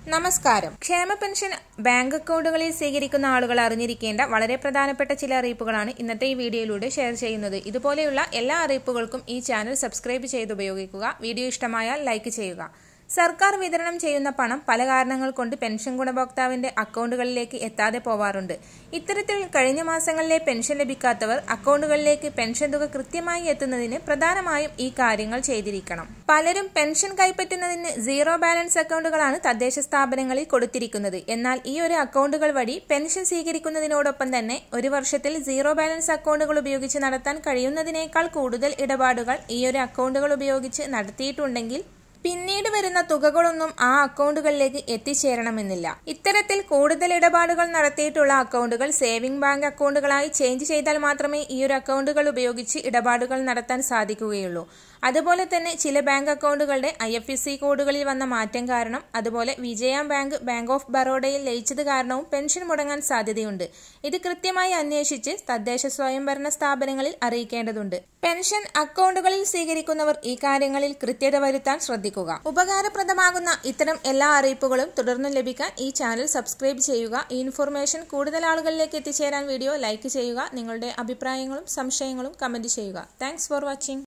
നമസ്കാരം ക്ഷേമ pension bank അക്കൗണ്ടുകളിൽ സ്വീകരിക്കുന്ന ആളുകൾ അറിഞ്ഞിരിക്കേണ്ട വളരെ പ്രധാനപ്പെട്ട ചില അറിയിപ്പുകളാണ് ഇന്നത്തെ ഈ വീഡിയോയിലൂടെ ഷെയർ ചെയ്യുന്നത് ഇതുപോലെയുള്ള എല്ലാ അറിയിപ്പുകൾക്കും ഈ ചാനൽ സബ്സ്ക്രൈബ് ചെയ്ത് ഉപയോഗിക്കുക വീഡിയോ ഇഷ്ടമായാൽ ലൈക്ക് ചെയ്യുക സർക്കാർ വിതരണം ചെയ്യുന്ന പണം പല കാരണങ്ങൾ കൊണ്ട് പെൻഷൻ ഗുണഭോക്താവിന്റെ അക്കൗണ്ടുകളിലേക്ക് എത്താതെ പോവാറുണ്ട് ഇത്തരത്തിൽ കഴിഞ്ഞ മാസങ്ങളിലെ പെൻഷൻ ലഭിക്കാത്തവർ അക്കൗണ്ടുകളിലേക്ക് പെൻഷൻ തുക കൃത്യമായി എത്തുന്നതിന് പ്രധാനമായും ഈ കാര്യങ്ങൾ ചെയ്തിരിക്കണം പലരും പെൻഷൻ കൈപ്പറ്റുന്നതിന് സീറോ ബാലൻസ് അക്കൗണ്ടുകളാണ് തദ്ദേശ സ്ഥാപനങ്ങളിൽ കൊടുത്തിരിക്കുന്നത് എന്നാൽ ഈ ഒരു അക്കൗണ്ടുകൾ വഴി പെൻഷൻ സ്വീകരിക്കുന്നതിനോടൊപ്പം തന്നെ ഒരു വർഷത്തിൽ സീറോ ബാലൻസ് അക്കൗണ്ടുകൾ ഉപയോഗിച്ച് നടത്താൻ കഴിയുന്നതിനേക്കാൾ കൂടുതൽ ഇടപാടുകൾ ഈ ഒരു അക്കൗണ്ടുകൾ ഉപയോഗിച്ച് നടത്തിയിട്ടുണ്ടെങ്കിൽ പിന്നീട് വരുന്ന തുകകളൊന്നും ആ അക്കൗണ്ടുകളിലേക്ക് എത്തിച്ചേരണമെന്നില്ല ഇത്തരത്തിൽ കൂടുതൽ ഇടപാടുകൾ നടത്തിയിട്ടുള്ള അക്കൗണ്ടുകൾ സേവിംഗ് ബാങ്ക് അക്കൗണ്ടുകളായി ചേഞ്ച് ചെയ്താൽ മാത്രമേ ഈ ഒരു അക്കൗണ്ടുകൾ ഉപയോഗിച്ച് ഇടപാടുകൾ നടത്താൻ സാധിക്കുകയുള്ളൂ അതുപോലെ തന്നെ ചില ബാങ്ക് അക്കൗണ്ടുകളുടെ ഐ എഫ് എസ് സി കോഡുകളിൽ വന്ന മാറ്റം കാരണം അതുപോലെ വിജയ ബാങ്ക് ബാങ്ക് ഓഫ് ബറോഡയിൽ ലയിച്ചത് കാരണവും പെൻഷൻ മുടങ്ങാൻ സാധ്യതയുണ്ട് ഇത് കൃത്യമായി അന്വേഷിച്ച് തദ്ദേശ സ്വയംഭരണ സ്ഥാപനങ്ങളിൽ അറിയിക്കേണ്ടതുണ്ട് പെൻഷൻ അക്കൗണ്ടുകളിൽ സ്വീകരിക്കുന്നവർ ഈ കാര്യങ്ങളിൽ കൃത്യത വരുത്താൻ ശ്രദ്ധിക്കുക ഉപകാരപ്രദമാകുന്ന ഇത്തരം എല്ലാ അറിയിപ്പുകളും തുടർന്നും ലഭിക്കാൻ ഈ ചാനൽ സബ്സ്ക്രൈബ് ചെയ്യുക ഈ ഇൻഫർമേഷൻ കൂടുതൽ ആളുകളിലേക്ക് എത്തിച്ചേരാൻ വീഡിയോ ലൈക്ക് ചെയ്യുക നിങ്ങളുടെ അഭിപ്രായങ്ങളും സംശയങ്ങളും കമന്റ് ചെയ്യുക താങ്ക്സ് ഫോർ വാച്ചിങ്